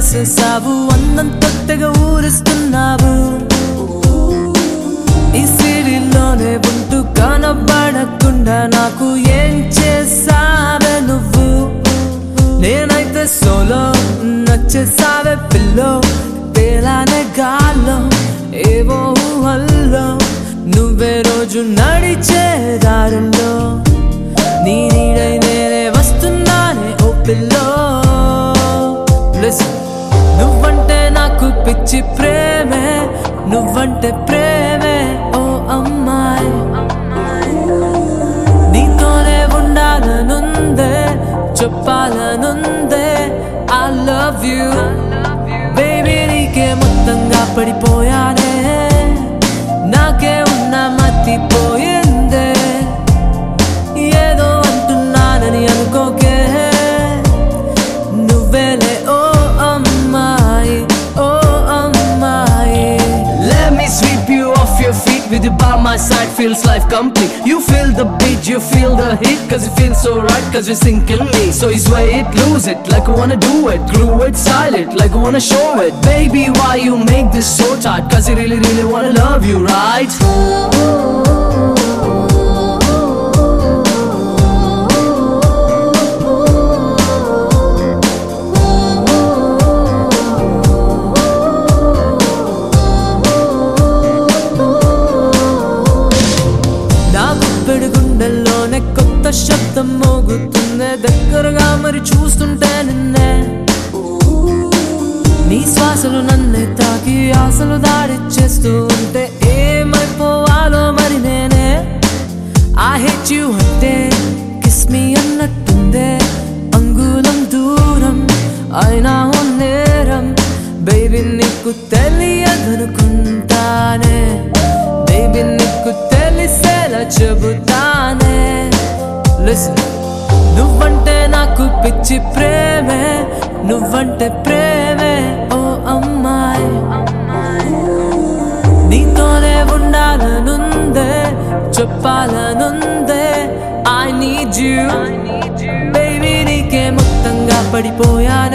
చేసేసావు అందంతో తెగ ఊరిస్తున్నావు ఈ సిరిలోనే ఉంటూ కనబడకుండా నాకు ఏం చేసావే నువ్వు నేనైతే సోలో నచ్చేసావే పిల్లో తేలానే గాల్లో ఏవో ఊహల్లో నువ్వే రోజు నడిచే దారుల్లో నీ నీడై నేనే వస్తున్నానే ఓ పిల్లో Listen. నువ్వంటే నాకు పిచ్చి ప్రేమే నువ్వంటే ప్రేమే ఓ అమ్మాయి నీతోనే ఉండాలనుందే చెప్పాలనుందే ఐ లవ్ యూ బేబీ నీకే మొత్తంగా పడిపోయానే నాకే ఉన్న మతిపోయిందే ఏదో అంటున్నానని అనుకోకే నువ్వేలే ఓ అమ్మాయి ఓ అమ్మాయి Let me sweep you off your feet with you by my side feels life complete. You feel the beat, you feel the heat, cause it feels so right, cause you're sinking me. So you sway it, lose it, like I wanna do it, glue it, style it, like I wanna show it. Baby, why you make this so tight? Cause I really, really wanna love you, right? నా గుప్పెడు గుండెల్లోనే కొత్త శబ్దం మోగుతుందే దగ్గరగా మరి చూస్తుంటే నిన్నే నీ శ్వాసలు నన్నే తాకి ఆశలు దాడి చేస్తూ ఉంటే ఏమైపోవాలో మరి నేనే ఐ హెట్ యు అంటే కిస్ మీ అన్నట్టుందే అంగుళం దూరం అయినా ఓ నేరం బేబీ నీకు తెలియదనుకుంటానే బేబీ నీకు తెలిసేలా చెబుతానే లిసన్ నువ్వంటే నాకు పిచ్చి ప్రేమే నువ్వంటే ప్రేమే ఓ అమ్మాయి నీతోనే ఉండాలనుందే చెప్పాలనుందే ఐ నీడ్ యూ బేబీ నీకే మొత్తంగా పడిపోయా